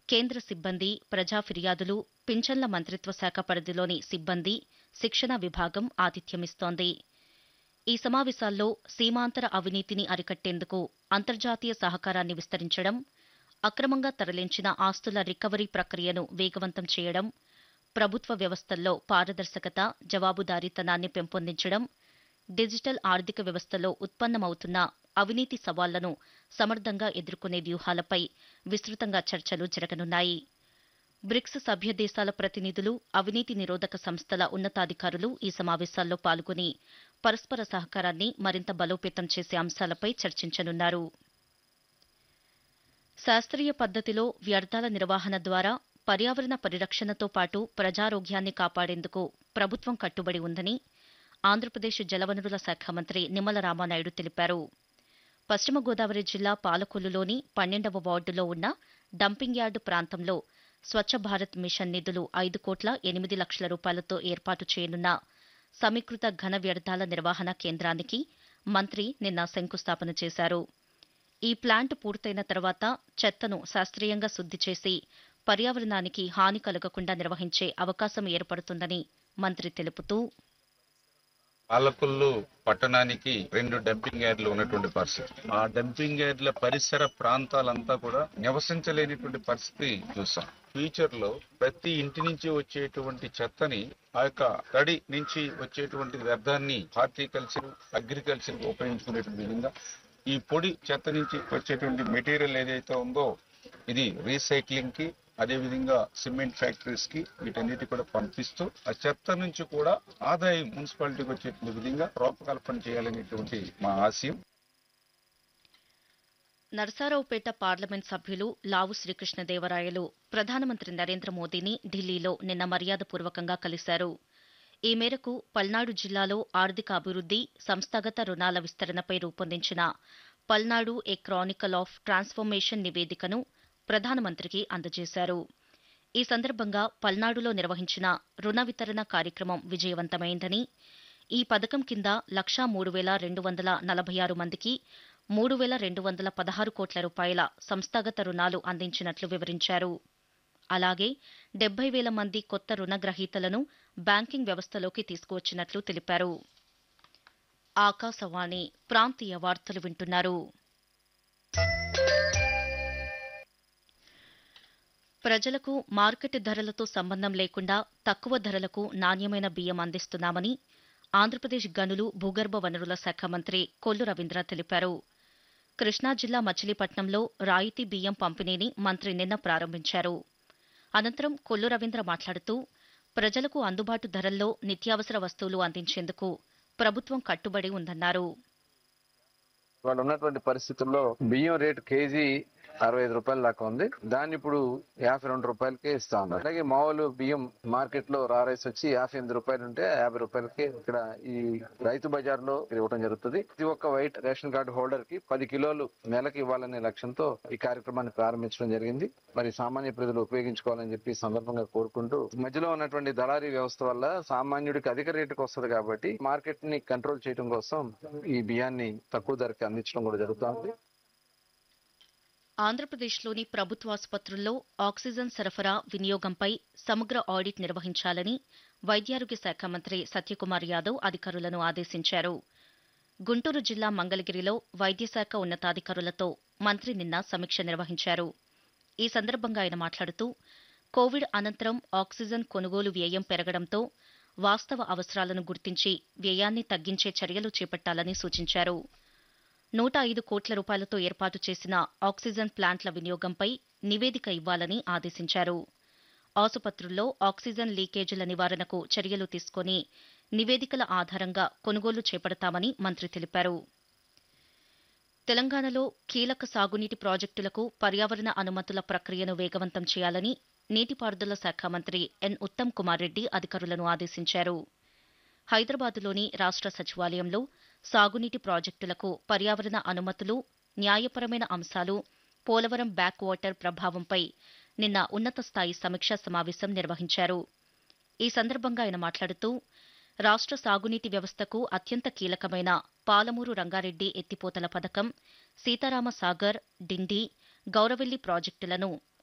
కేంద్ర సిబ్బంది ప్రజా ఫిర్యాదులు పింఛన్ల మంత్రిత్వ శాఖ పరిధిలోని సిబ్బంది శిక్షణ విభాగం ఆతిథ్యమిస్తోంది ఈ సమావేశాల్లో సీమాంతర అవినీతిని అరికట్టేందుకు అంతర్జాతీయ సహకారాన్ని విస్తరించడం అక్రమంగా తరలించిన ఆస్తుల రికవరీ ప్రక్రియను వేగవంతం చేయడం ప్రభుత్వ వ్యవస్థల్లో పారదర్శకత జవాబుదారీతనాన్ని పెంపొందించడం డిజిటల్ ఆర్థిక వ్యవస్థలో ఉత్పన్నమవుతున్న అవినీతి సవాళ్లను సమర్థంగా ఎదుర్కొనే వ్యూహాలపై విస్తృతంగా చర్చలు జరగనున్నాయి బ్రిక్స్ సభ్య దేశాల ప్రతినిధులు అవినీతి నిరోధక సంస్థల ఉన్నతాధికారులు ఈ సమావేశాల్లో పాల్గొని పరస్పర సహకారాన్ని మరింత బలోపేతం చేసే అంశాలపై చర్చించనున్నారు శాస్త్రీయ పద్ధతిలో వ్యర్థాల నిర్వహణ ద్వారా పర్యావరణ పరిరక్షణతో పాటు ప్రజారోగ్యాన్ని కాపాడేందుకు ప్రభుత్వం కట్టుబడి ఉందని ఆంధ్రప్రదేశ్ జలవనరుల శాఖ మంత్రి నిమ్మల రామానాయుడు తెలిపారు పశ్చిమ గోదావరి జిల్లా పాలకొల్లులోని పన్నెండవ వార్డులో ఉన్న డంపింగ్ యార్డు ప్రాంతంలో స్వచ్ఛ భారత్ మిషన్ నిధులు ఐదు కోట్ల ఎనిమిది లక్షల రూపాయలతో ఏర్పాటు చేయనున్న సమీకృత ఘన వ్యర్థాల నిర్వహణ కేంద్రానికి మంత్రి నిన్న శంకుస్థాపన చేశారు ఈ ప్లాంట్ పూర్తయిన తర్వాత చెత్తను శాస్త్రీయంగా శుద్ది చేసి పర్యావరణానికి హాని కలగకుండా నిర్వహించే అవకాశం ఏర్పడుతుందని మంత్రి తెలుపుతూ పాలకొల్లు పట్టణానికి రెండు డంపింగ్ యార్డ్లు ఉన్నటువంటి పరిస్థితి ఆ డంపింగ్ యార్డ్ల పరిసర ప్రాంతాలంతా కూడా నివసించలేనిటువంటి పరిస్థితి చూసాం ఫ్యూచర్ లో ప్రతి ఇంటి నుంచి వచ్చేటువంటి చెత్తని ఆ యొక్క తడి నుంచి వచ్చేటువంటి వ్యర్థాన్ని హార్టికల్చర్ అగ్రికల్చర్ ఉపయోగించుకునేటువంటి విధంగా ఈ పొడి చెత్త నుంచి వచ్చేటువంటి మెటీరియల్ ఏదైతే ఉందో ఇది రీసైక్లింగ్ కి అదే విధంగా సిమెంట్ ఫ్యాక్టరీస్ కి వీటన్నిటి కూడా పంపిస్తూ ఆ చెత్త నుంచి కూడా ఆదాయం మున్సిపాలిటీకి వచ్చేటువంటి విధంగా రూపకల్పన చేయాలనేటువంటి మా ఆశయం నరసారావుపేట పార్లమెంట్ సభ్యులు లావు శ్రీకృష్ణదేవరాయలు ప్రధానమంత్రి నరేంద్ర మోదీని ఢిల్లీలో నిన్న మర్యాదపూర్వకంగా కలిశారు ఈ మేరకు పల్నాడు జిల్లాలో ఆర్థిక అభివృద్ది సంస్థాగత రుణాల విస్తరణపై రూపొందించిన Palnadu a chronicle of transformation నివేదికను ప్రధానమంత్రికి అందజేశారు ఈ సందర్భంగా పల్నాడులో నిర్వహించిన రుణ వితరణ కార్యక్రమం విజయవంతమైందని ఈ పథకం కింద లక్షా మూడు వేల రెండు వందల నలభై ఆరు మందికి మూడు వేల రెండు వందల పదహారు కోట్ల రూపాయల సంస్థాగత రుణాలు అందించినట్లు వివరించారు అలాగే డెబ్బై వేల మంది కొత్త రుణగ్రహీతలను బ్యాంకింగ్ వ్యవస్థలోకి తీసుకువచ్చినట్లు తెలిపారు ఆకాశవాణి ప్రాంతీయ వార్తలు వింటున్నారు ప్రజలకు మార్కెట్ ధరలతో సంబంధం లేకుండా తక్కువ ధరలకు నాణ్యమైన బియ్యం అందిస్తున్నామని ఆంధ్రప్రదేశ్ గనులు భూగర్భ వనరుల శాఖ మంత్రి కొల్లు రవీంద్ర తెలిపారు కృష్ణా జిల్లా మచిలీపట్నంలో రాయితీ బియ్యం పంపిణీని మంత్రి నిన్న ప్రారంభించారు అనంతరం కొల్లు రవీంద్ర మాట్లాడుతూ ప్రజలకు అందుబాటు ధరల్లో నిత్యావసర వస్తువులు అందించేందుకు ప్రభుత్వం కట్టుబడి ఉందన్నారు వాళ్ళు ఉన్నటువంటి పరిస్థితుల్లో బియ్యం రేటు కేజీ అరవై ఐదు రూపాయల దాకా ఉంది దాన్ని ఇప్పుడు యాభై రెండు రూపాయలకే ఇస్తా ఉన్నారు అలాగే మామూలు బియ్యం మార్కెట్ లో రా రైస్ వచ్చి యాభై ఎనిమిది రూపాయలు ఉంటే యాభై రూపాయలకి ఇక్కడ ఈ రైతు బజార్ లో ఇవ్వడం జరుగుతుంది ప్రతి ఒక్క వైట్ రేషన్ కార్డు హోల్డర్ కి పది కిలోలు నెలకి ఇవ్వాలనే లక్ష్యంతో ఈ కార్యక్రమాన్ని ప్రారంభించడం జరిగింది మరి సామాన్య ప్రజలు ఉపయోగించుకోవాలని చెప్పి ఈ సందర్భంగా కోరుకుంటూ మధ్యలో ఉన్నటువంటి దళారీ వ్యవస్థ వల్ల సామాన్యుడికి అధిక రేటుకు వస్తుంది కాబట్టి మార్కెట్ ని కంట్రోల్ చేయడం కోసం ఈ బియ్యాన్ని తక్కువ ధరకి అందించడం కూడా జరుగుతుంది ఆంధ్రప్రదేశ్లోని ప్రభుత్వ ఆసుపత్రుల్లో ఆక్సిజన్ సరఫరా వినియోగంపై సమగ్ర ఆడిట్ నిర్వహించాలని వైద్యారోగ్య శాఖ మంత్రి సత్యకుమార్ యాదవ్ అధికారులను ఆదేశించారు గుంటూరు జిల్లా మంగళగిరిలో వైద్యశాఖ ఉన్నతాధికారులతో మంత్రి నిన్న సమీక్ష నిర్వహించారు ఈ సందర్భంగా ఆయన మాట్లాడుతూ కోవిడ్ అనంతరం ఆక్సిజన్ కొనుగోలు వ్యయం పెరగడంతో వాస్తవ అవసరాలను గుర్తించి వ్యయాన్ని తగ్గించే చర్యలు చేపట్టాలని సూచించారు నూట ఐదు కోట్ల రూపాయలతో ఏర్పాటు చేసిన ఆక్సిజన్ ప్లాంట్ల వినియోగంపై నివేదిక ఇవ్వాలని ఆదేశించారు ఆసుపత్రుల్లో ఆక్సిజన్ లీకేజీల నివారణకు చర్యలు తీసుకొని నివేదికల ఆధారంగా కొనుగోలు చేపడతామని మంత్రి తెలిపారు తెలంగాణలో కీలక సాగునీటి ప్రాజెక్టులకు పర్యావరణ అనుమతుల ప్రక్రియను వేగవంతం చేయాలని నీటిపారుదల శాఖ మంత్రి ఎన్ ఉత్తమ్ కుమార్ రెడ్డి అధికారులను ఆదేశించారు హైదరాబాదులోని రాష్ట్ర సచివాలయంలో సాగునీటి ప్రాజెక్టులకు పర్యావరణ అనుమతులు న్యాయపరమైన అంశాలు పోలవరం బ్యాక్ వాటర్ ప్రభావంపై నిన్న ఉన్నత స్థాయి సమీక్షా సమావేశం నిర్వహించారు ఈ సందర్భంగా ఆయన మాట్లాడుతూ రాష్ట్ర సాగునీటి వ్యవస్థకు అత్యంత కీలకమైన పాలమూరు రంగారెడ్డి ఎత్తిపోతల పథకం సీతారామ సాగర్ డిండి గౌరవెల్లి ప్రాజెక్టులను